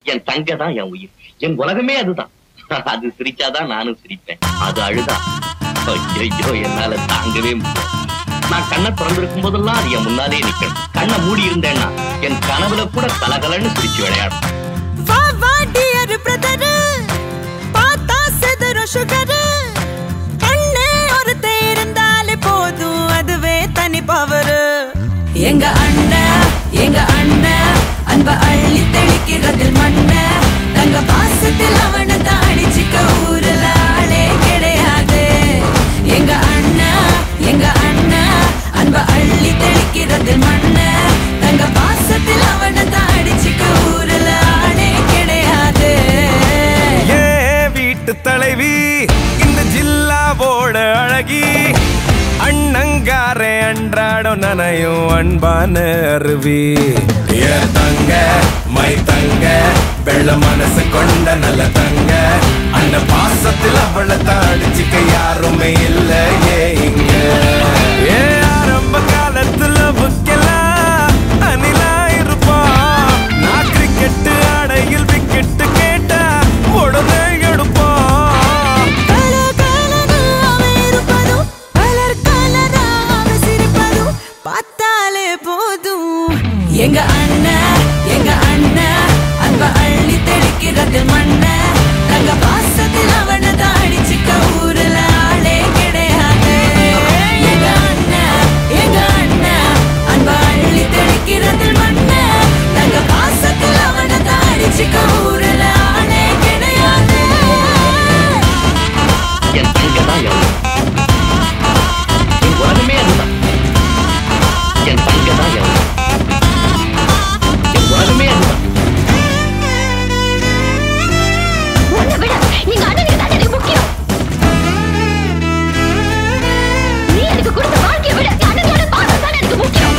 என் தங்க தான் என் உயிர் என் உலகமே அதுதான் அது சிரிச்சாதான் நானும் சிரிப்பேன் அது அழுதா ஐயோ என்னால தாங்கவே முடியல நான் கண்ணை திறந்திருக்கும் போதெல்லாம் அது என் முன்னாலே நிக்கணும் கண்ணை மூடி இருந்தேன்னா என் கனவுல கூட கலகலன்னு சிரிச்சு விளையாடும் வா வா டியர் பிரதர் பார்த்தா செதற சுகர் கண்ணே ஒருத்தே இருந்தாலே போதும் அதுவே தனி பவர் எங்க அண்ணன் எங்க அண்ணன் அன்ப அள்ளி தெளிக்கிறதில் மண்ண தங்க பாசத்தில் அவனை தான் அடிச்சுக்க ஊருல ஆளே கிடையாது எங்க அண்ணன் எங்க அண்ணன் அன்ப அள்ளி தெளிக்கிறதில் மண்ண தங்க பாசத்தில் அவனை தான் அடிச்சுக்க ஊருல ஆளே கிடையாது ஏ வீட்டு தலைவி இந்த ஜில்லாவோட அழகி அண்ணங்காரே அன்றாடம் நனையும் அன்பான அருவி ஏ தங்க மை தங்க வெள்ள மனசு கொண்ட நல்ல தங்க அந்த பாசத்தில் அவளை தாடிச்சுக்க யாருமே இல்ல ஏ இங்க ஏ ஆரம்ப காலத்துல புக்கெல்லாம் அணிலா இருப்பான் நான் கிரிக்கெட்டு ஆடையில் விக்கெட்டு கேட்டா உடனே எடுப்பான் கலகலனாவே இருப்பதும், கலர் கலராவே சிரிப்பதும் பார்த்தாலே போதும் எங்க அண்ணன் எங்க அண்ணன் அன்ப அள்ளி தெளிக்கிறது மண்ண தங்க பாசத்தில் அவனை தான் அடிச்சுக்க ஊருல ஆளே கிடையாது எங்க அண்ணன் எங்க அண்ணன் அன்ப அள்ளி தெளிக்கிறது மண்ண தங்க பாசத்தில் அவனை தான் அடிச்சுக்க ஊருல ஆளே கிடையாது என் தங்க தான் என் உயிர். என் உலகமே அதுதான் என் தங்க தான் என் உயிர். என் உலகமே அதுதான் உன்னை விட எங்க அண்ணனுக்கு தான் எனக்கு முக்கியம் நீ எனக்கு கொடுத்த வாழ்க்கையை விட என் அண்ணனோட பாசம் தான் எனக்கு முக்கியம்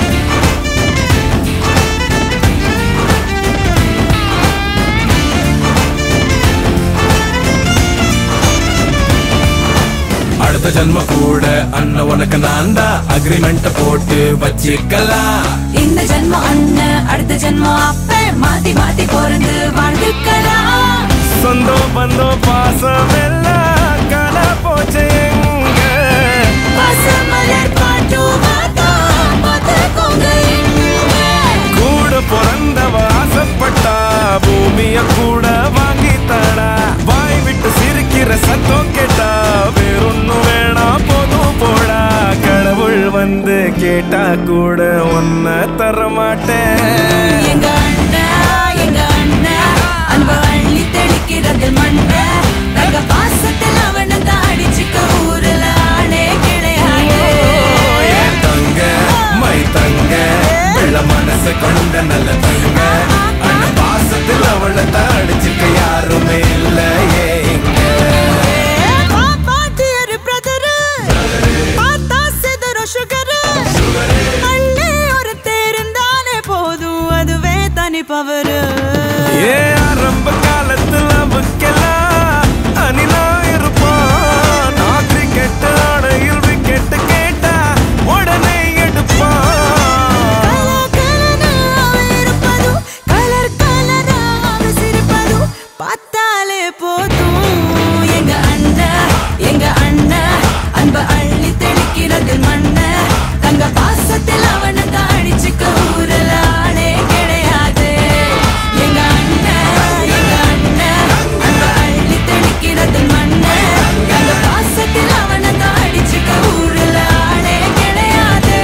அடுத்த ஜன்ம கூட அண்ணன் உனக்கு நான் தான் அக்ரிமெண்ட் போட்டு வச்சிக்கலாம் இந்த ஜென்மம் அண்ணன் அடுத்த ஜென்மம் அப்ப மாத்தி மாத்தி பிறந்து வாழ்ந்துக்கலாம் சொந்தம் பந்தம் பாசம் எல்லாம் காண போச்சு எங்க பசுமலர் பாட்டும் வாத்தோம் பார்த்துக்கோங்க இங்க. கூட பிறந்தவ ஆசைப்பட்டா பூமிய கூட வாங்கி தாடா வாய் விட்டு சிரிக்கிற சத்தம் கேட்டா வேறொன்னும் வேணாம் போதும் போடா கடவுள் வந்து கேட்டா கூட ஒன்ன தர மாட்டேன் எங்க அண்ணா எங்க அண்ணா அன்பு அள்ளி தெளிக்கிறது மண்ண தங்க பாசத்தில் அவனை தான் அடிச்சுக்க ஊருல ஆளே கிடையாது என் தங்க மை தங்க வெள்ள மனசு கொண்ட நல்ல தங்க அந்த பாசத்தில் அவளை தாடிச்சுக்க யாருமே இல்ல ஏங்க பாப்பா dear brother, பார்த்தா சிதறும் sugar. அள்ளி ஒருத்தன் இருந்தாலே போதும் அதுவே தனி பவர் ஏ ஆரம்ப காலத்துல புக்கெல்லாம் அணிலா இருப்பான் நான் கிரிக்கெட் ஆடையில் விக்கெட் கேட்டா உடனே எடுப்பான் இருப்பதும் கலர் கலராக சிரிப்பதும் பார்த்தாலே போதும் எங்க அண்ணன் எங்க அண்ணன் அன்ப அள்ளி தெளிக்கிறது மண்ண தங்க பாசத்தில் அவனை தான் அடிச்சுக்க ஊருல ஆளே கிடையாது எங்க அண்ணன் எங்க அண்ணன் அன்ப அள்ளி தெளிக்கிறது மண்ண தங்க பாசத்தில் அவனை தான் அடிச்சுக்க ஊருல ஆளே கிடையாது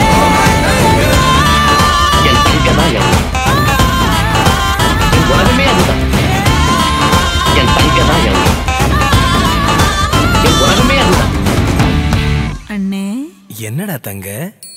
என் தங்க தான் என் உயிர். என் உலகமே அதுதான் என் தங்க தான் என் உயிர். என் உலகமே அதுதான் அண்ணே என்னடா தங்க